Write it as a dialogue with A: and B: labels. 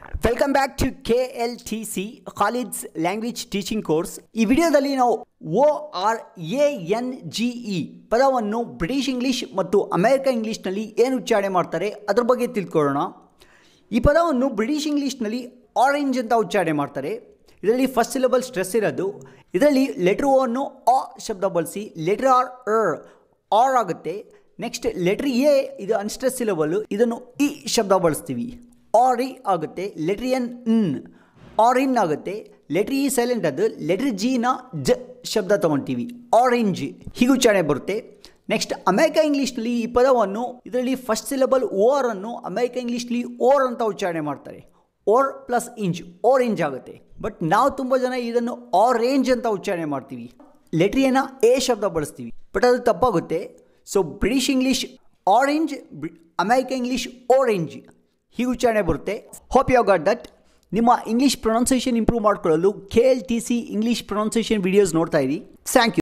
A: welcome back to K L T C college language teaching course ಈ ವಿಡಿಯೋದಲ್ಲಿ ನಾವು O R A N G E ಪದವನ್ನು British English ಮತ್ತು America ಇಂಗ್ಲೀಷ್ನಲ್ಲಿ ಏನು ಉಚ್ಚಾರಣೆ ಮಾಡ್ತಾರೆ ಅದ್ರ ಬಗ್ಗೆ ತಿಳ್ಕೊಳ್ಳೋಣ ಈ ಪದವನ್ನು ಬ್ರಿಟಿಷ್ ಇಂಗ್ಲೀಷ್ನಲ್ಲಿ ಆರೆಂಜ್ ಅಂತ ಉಚ್ಚಾರಣೆ ಮಾಡ್ತಾರೆ ಇದರಲ್ಲಿ ಫಸ್ಟ್ ಸಿಲಬಲ್ ಸ್ಟ್ರೆಸ್ ಇರೋದು ಇದರಲ್ಲಿ ಲೆಟ್ರ್ ಓವನ್ನು ಆ ಶಬ್ದ ಬಳಸಿ ಲೆಟ್ರ್ ಆರ್ ಅರ್ ಆರ್ ಆಗುತ್ತೆ ನೆಕ್ಸ್ಟ್ ಲೆಟ್ರ್ ಎ ಇದು ಅನ್ಸ್ಟ್ರೆಸ್ ಸಿಲಬಲ್ಲು ಇದನ್ನು ಇ ಶಬ್ದ ಬಳಸ್ತೀವಿ ಆರಿ ಆಗುತ್ತೆ ಲೆಟ್ರ್ ಎನ್ ಇನ್ ಆರಿನ್ ಆಗುತ್ತೆ ಲೆಟ್ರ್ ಇ ಸೈಲೆಂಟ್ ಅದು ಲೆಟ್ರ್ ಜಿನ ಜ ಶಬ್ದ ತೊಗೊಳ್ತೀವಿ ಆರೆಂಜ್ ಹೀಗೆ ಉಚ್ಚಾರಣೆ ಬರುತ್ತೆ ನೆಕ್ಸ್ಟ್ ಅಮೆರಿಕ ಇಂಗ್ಲೀಷ್ನಲ್ಲಿ ಈ ಪದವನ್ನು ಇದರಲ್ಲಿ ಫಸ್ಟ್ ಸಿಲಬಲ್ ಓರ್ ಅನ್ನು ಅಮೆರಿಕ ಇಂಗ್ಲೀಷ್ನಲ್ಲಿ ಓರ್ ಅಂತ ಉಚ್ಚಾರಣೆ ಮಾಡ್ತಾರೆ ಓರ್ ಪ್ಲಸ್ ಇಂಚ್ ಓರೆಂಜ್ ಆಗುತ್ತೆ ಬಟ್ ನಾವು ತುಂಬ ಜನ ಇದನ್ನು ಆರೆಂಜ್ ಅಂತ ಉಚ್ಚಾರಣೆ ಮಾಡ್ತೀವಿ ಲೆಟ್ರಿಯನ್ನ ಎ ಶಬ್ದ ಬಳಸ್ತೀವಿ ಬಟ್ ಅದು ತಪ್ಪಾಗುತ್ತೆ so British English orange America English orange ಹೀಗೆ ಉಚ್ಚಾರಣೆ ಬರುತ್ತೆ ಹೋಪ್ ಯು ಗಾಟ್ ದಟ್ ನಿಮ್ಮ ಇಂಗ್ಲೀಷ್ ಪ್ರೊನೌನ್ಸಿಯೇಷನ್ ಇಂಪ್ರೂವ್ ಮಾಡ್ಕೊಳ್ಳಲು K L T C English pronunciation videos ನೋಡ್ತಾ ಇರಿ ಥ್ಯಾಂಕ್ ಯು